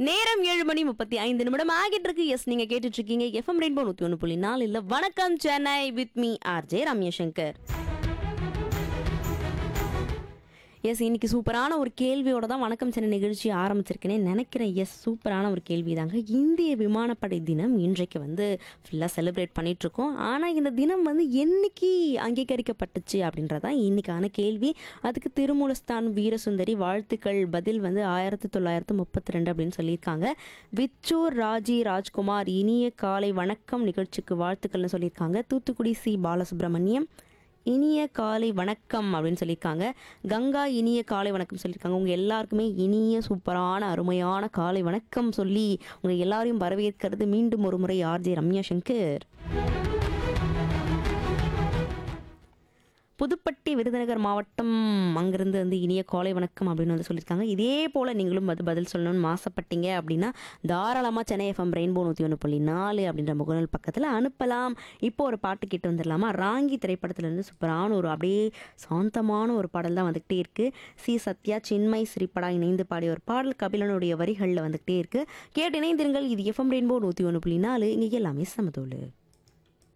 நேரம் ஏழு மணி முப்பத்தி ஐந்து நிமிடம் ஆகிட்டு இருக்கு எஸ் நீங்க கேட்டுட்டு இருக்கீங்க எஃப்எம் ரெயின்போ நூத்தி ஒன்று புள்ளி நாலு இல்ல வணக்கம் Chennai with me RJ Ramya Shankar எஸ் இன்னைக்கு சூப்பரான ஒரு கேள்வியோட தான் வணக்கம் சென்னை நிகழ்ச்சி ஆரம்பிச்சிருக்கேனே நினைக்கிறேன் எஸ் சூப்பரான ஒரு கேள்வி தாங்க இந்திய விமானப்படை தினம் இன்றைக்கு வந்து ஃபுல்லாக செலிப்ரேட் பண்ணிட்டு இருக்கோம் ஆனால் இந்த தினம் வந்து என்னைக்கு அங்கீகரிக்கப்பட்டுச்சு அப்படின்றதான் இன்னைக்கான கேள்வி அதுக்கு திருமூலஸ்தான் வீரசுந்தரி வாழ்த்துக்கள் பதில் வந்து ஆயிரத்தி தொள்ளாயிரத்து முப்பத்தி ரெண்டு அப்படின்னு சொல்லியிருக்காங்க விச்சூர் ராஜி ராஜ்குமார் இனிய காலை வணக்கம் நிகழ்ச்சிக்கு வாழ்த்துக்கள்னு சொல்லியிருக்காங்க தூத்துக்குடி சி பாலசுப்ரமணியம் இனிய காலை வணக்கம் அப்படின்னு சொல்லியிருக்காங்க கங்கா இனிய காலை வணக்கம் சொல்லியிருக்காங்க உங்கள் எல்லாருக்குமே இனிய சூப்பரான அருமையான காலை வணக்கம் சொல்லி உங்கள் எல்லாரையும் வரவேற்கிறது மீண்டும் ஒரு முறை ஆர்ஜே ரம்யா சங்கர் புதுப்பட்டி விருதுநகர் மாவட்டம் அங்கிருந்து வந்து இனிய காலை வணக்கம் அப்படின்னு வந்து சொல்லியிருக்காங்க இதே போல் நீங்களும் அது பதில் சொல்லணும்னு ஆசைப்பட்டீங்க அப்படின்னா தாராளமாக சென்னை எஃப்எம் ரெயின்போ நூற்றி ஒன்று புள்ளி நாலு அப்படின்ற முகநூல் பக்கத்தில் அனுப்பலாம் இப்போ ஒரு பாட்டு கேட்டு வந்துடலாமா ராங்கி திரைப்படத்துலேருந்து சூப்பரான ஒரு அப்படியே சாந்தமான ஒரு பாடல் தான் வந்துகிட்டே இருக்குது சி சத்யா சின்மை ஸ்ரீபடா இணைந்து பாடிய ஒரு பாடல் கபிலனுடைய வரிகளில் வந்துகிட்டே இருக்குது கேட்டு இணைந்திருங்கள் இது எஃப்எம் ரெயின்போ நூற்றி ஒன்று புள்ளி நாலு இங்கே எல்லாமே சமதோலு